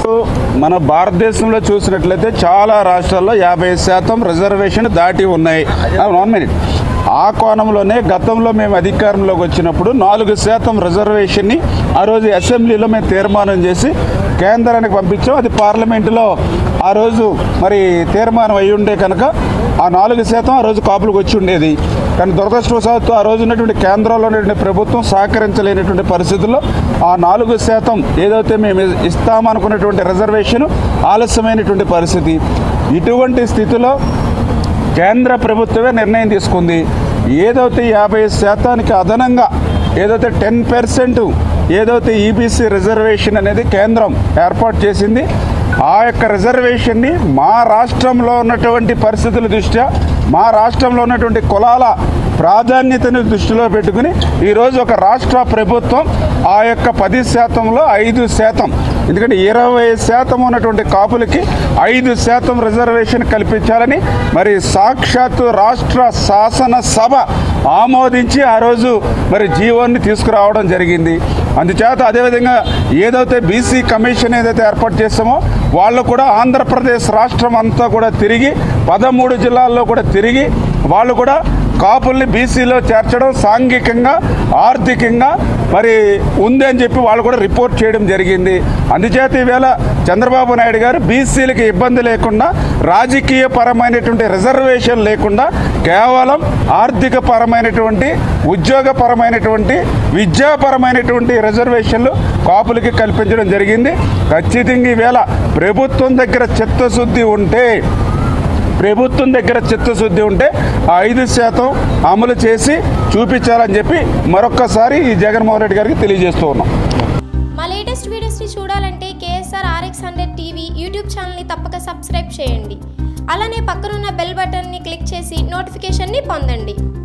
మన భారతదేశంలో చూసినట్లయితే చాలా రాష్ట్రాల్లో యాభై శాతం రిజర్వేషన్ దాటి ఉన్నాయి వన్ మినిట్ ఆ కోణంలోనే గతంలో మేము అధికారంలోకి వచ్చినప్పుడు నాలుగు శాతం రిజర్వేషన్ని ఆ రోజు అసెంబ్లీలో మేము తీర్మానం చేసి కేంద్రానికి పంపించాం అది పార్లమెంటులో ఆ రోజు మరి తీర్మానం అయి ఉండే కనుక ఆ నాలుగు శాతం ఆ రోజు కాపులకు వచ్చి ఉండేది కానీ దురదృష్టవశాత్తు ఆ రోజు ఉన్నటువంటి కేంద్రంలో ఉన్నటువంటి ప్రభుత్వం సహకరించలేనటువంటి పరిస్థితుల్లో ఆ నాలుగు శాతం ఏదైతే మేము ఇస్తామనుకున్నటువంటి రిజర్వేషన్ ఆలస్యమైనటువంటి పరిస్థితి ఇటువంటి స్థితిలో కేంద్ర ప్రభుత్వమే నిర్ణయం తీసుకుంది ఏదైతే యాభై శాతానికి అదనంగా ఏదైతే టెన్ పర్సెంట్ ఏదైతే ఈబీసీ రిజర్వేషన్ అనేది కేంద్రం ఏర్పాటు చేసింది ఆ యొక్క రిజర్వేషన్ని మా రాష్ట్రంలో ఉన్నటువంటి పరిస్థితుల దృష్ట్యా మా రాష్ట్రంలో ఉన్నటువంటి కులాల ప్రాధాన్యతను దృష్టిలో పెట్టుకుని ఈరోజు ఒక రాష్ట్ర ప్రభుత్వం ఆ యొక్క పది శాతంలో ఐదు శాతం ఎందుకంటే ఇరవై శాతం ఉన్నటువంటి కాపులకి ఐదు శాతం రిజర్వేషన్ కల్పించాలని మరి సాక్షాత్తు రాష్ట్ర శాసనసభ ఆమోదించి ఆ రోజు మరి జీవోని తీసుకురావడం జరిగింది అందుచేత అదేవిధంగా ఏదైతే బీసీ కమిషన్ ఏదైతే ఏర్పాటు చేస్తామో వాళ్ళు కూడా ఆంధ్రప్రదేశ్ రాష్ట్రం అంతా కూడా తిరిగి పదమూడు జిల్లాల్లో కూడా తిరిగి వాళ్ళు కూడా కాపుల్ని బీసీలో చేర్చడం సాంఘికంగా ఆర్థికంగా మరి ఉంది అని చెప్పి వాళ్ళు కూడా రిపోర్ట్ చేయడం జరిగింది అందుచేత ఈవేళ చంద్రబాబు నాయుడు గారు బీసీలకి ఇబ్బంది లేకుండా రాజకీయ పరమైనటువంటి రిజర్వేషన్ లేకుండా కేవలం ఆర్థిక పరమైనటువంటి ఉద్యోగపరమైనటువంటి విద్యాపరమైనటువంటి రిజర్వేషన్లు కాపులకి కల్పించడం జరిగింది ఖచ్చితంగా ఈవేళ ప్రభుత్వం దగ్గర చిత్తశుద్ధి ఉంటే ప్రభుత్వం దగ్గర చిత్తశుద్ధి ఉంటే ఆ ఐదు శాతం అమలు చేసి చూపించాలని చెప్పి మరొక్కసారి ఈ జగన్మోహన్ రెడ్డి గారికి తెలియజేస్తూ ఉన్నాం మా లేటెస్ట్ వీడియోస్ని చూడాలంటే KSR RX hundred TV YouTube ఛానల్ని తప్పక సబ్స్క్రైబ్ చేయండి అలానే పక్కనున్న బెల్ బటన్ని క్లిక్ చేసి నోటిఫికేషన్ని పొందండి